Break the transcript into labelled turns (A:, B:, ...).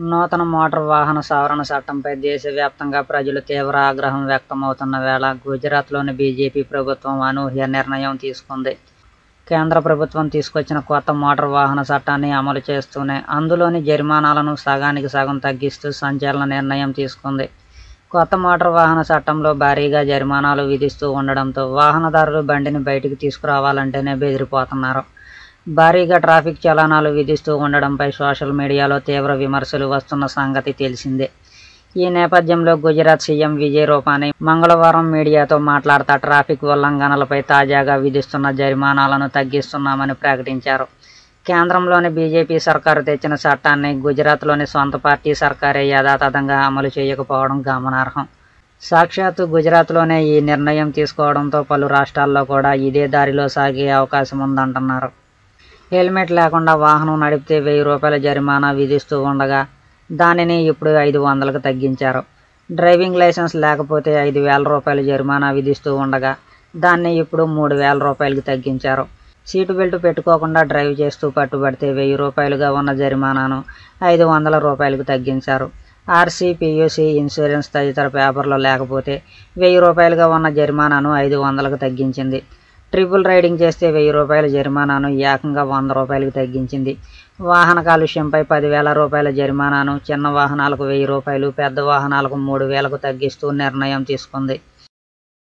A: నూతన మోటారు వాహన సవరణ చట్టంపై దేశవ్యాప్తంగా ప్రజలు తీవ్ర ఆగ్రహం వ్యక్తమవుతున్న వేళ గుజరాత్లోని బీజేపీ ప్రభుత్వం అనూహ్య నిర్ణయం తీసుకుంది కేంద్ర ప్రభుత్వం తీసుకొచ్చిన కొత్త మోటారు వాహన చట్టాన్ని అమలు చేస్తూనే అందులోని జరిమానాలను సగానికి సగం తగ్గిస్తూ సంచలన నిర్ణయం తీసుకుంది కొత్త మోటారు వాహన చట్టంలో భారీగా జరిమానాలు విధిస్తూ ఉండడంతో వాహనదారులు బండిని బయటికి తీసుకురావాలంటేనే బెదిరిపోతున్నారు భారీగా ట్రాఫిక్ చలానాలు విధిస్తూ ఉండడంపై సోషల్ మీడియాలో తీవ్ర విమర్శలు వస్తున్న సంగతి తెలిసిందే ఈ నేపథ్యంలో గుజరాత్ సీఎం విజయ్ రూపానీ మంగళవారం మీడియాతో మాట్లాడుతూ ట్రాఫిక్ ఉల్లంఘనలపై తాజాగా విధిస్తున్న జరిమానాలను తగ్గిస్తున్నామని ప్రకటించారు కేంద్రంలోని బీజేపీ సర్కారు తెచ్చిన చట్టాన్ని గుజరాత్లోని సొంత పార్టీ సర్కారే యథాతథంగా అమలు చేయకపోవడం గమనార్హం సాక్షాత్తు గుజరాత్లోనే ఈ నిర్ణయం తీసుకోవడంతో పలు రాష్ట్రాల్లో కూడా ఇదే దారిలో సాగే అవకాశం ఉందంటున్నారు హెల్మెట్ లేకుండా వాహనం నడిపితే వెయ్యి రూపాయల జరిమానా విధిస్తూ ఉండగా దానిని ఇప్పుడు ఐదు వందలకు తగ్గించారు డ్రైవింగ్ లైసెన్స్ లేకపోతే ఐదు వేల రూపాయల జరిమానా విధిస్తూ ఉండగా దాన్ని ఇప్పుడు మూడు వేల రూపాయలకి తగ్గించారు సీటు బెల్ట్ పెట్టుకోకుండా డ్రైవ్ చేస్తూ పట్టుబడితే వెయ్యి రూపాయలుగా ఉన్న జరిమానాను ఐదు వందల రూపాయలకు తగ్గించారు ఆర్సీ పియూసీ ఇన్సూరెన్స్ తదితర పేపర్లు లేకపోతే వెయ్యి రూపాయలుగా ఉన్న జరిమానాను ఐదు వందలకు తగ్గించింది ట్రిపుల్ రైడింగ్ చేస్తే వెయ్యి రూపాయల జరిమానాను ఏకంగా వంద రూపాయలకు తగ్గించింది వాహన కాలుష్యంపై పదివేల రూపాయల జరిమానాను చిన్న వాహనాలకు వెయ్యి రూపాయలు పెద్ద వాహనాలకు మూడు వేలకు తగ్గిస్తూ నిర్ణయం తీసుకుంది